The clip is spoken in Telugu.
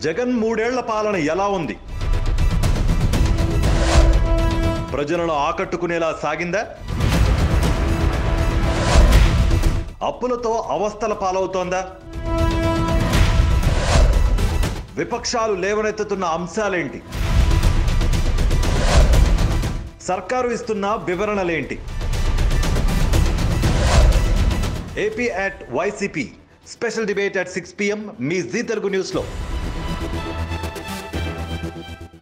జగన్ మూడేళ్ల పాలన ఎలా ఉంది ప్రజలను ఆకట్టుకునేలా సాగిందా అప్పులతో అవస్థల పాలవుతోందా విపక్షాలు లేవనెత్తుతున్న అంశాలేంటి సర్కారు ఇస్తున్న వివరణలేంటి AP at YCP special debate at six PM మీ జీ తెలుగు న్యూస్లో